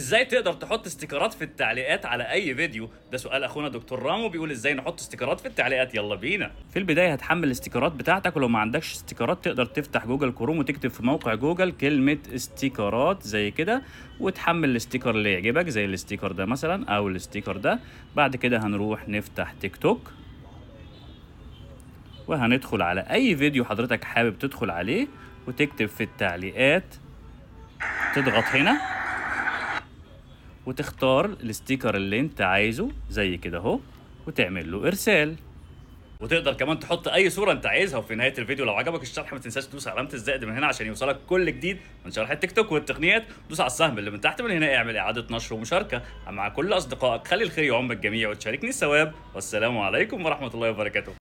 ازاي تقدر تحط استيكرات في التعليقات على اي فيديو ده سؤال اخونا دكتور رامو بيقول ازاي نحط استيكرات في التعليقات يلا بينا في البدايه هتحمل الاستيكرات بتاعتك ولو ما عندكش استيكرات تقدر تفتح جوجل كروم وتكتب في موقع جوجل كلمه استيكرات زي كده وتحمل الاستيكر اللي يعجبك زي الاستيكر ده مثلا او الاستيكر ده بعد كده هنروح نفتح تيك توك وهندخل على اي فيديو حضرتك حابب تدخل عليه وتكتب في التعليقات تضغط هنا وتختار الاستيكر اللي انت عايزه زي كده اهو وتعمل له ارسال وتقدر كمان تحط اي صوره انت عايزها وفي نهايه الفيديو لو عجبك الشرح ما تنساش تدوس على علامه الزائد من هنا عشان يوصلك كل جديد من شرح التيك توك والتقنيات دوس على السهم اللي من تحت من هنا اعمل اعاده نشر ومشاركه مع كل اصدقائك خلي الخير يعم الجميع وتشاركني الثواب والسلام عليكم ورحمه الله وبركاته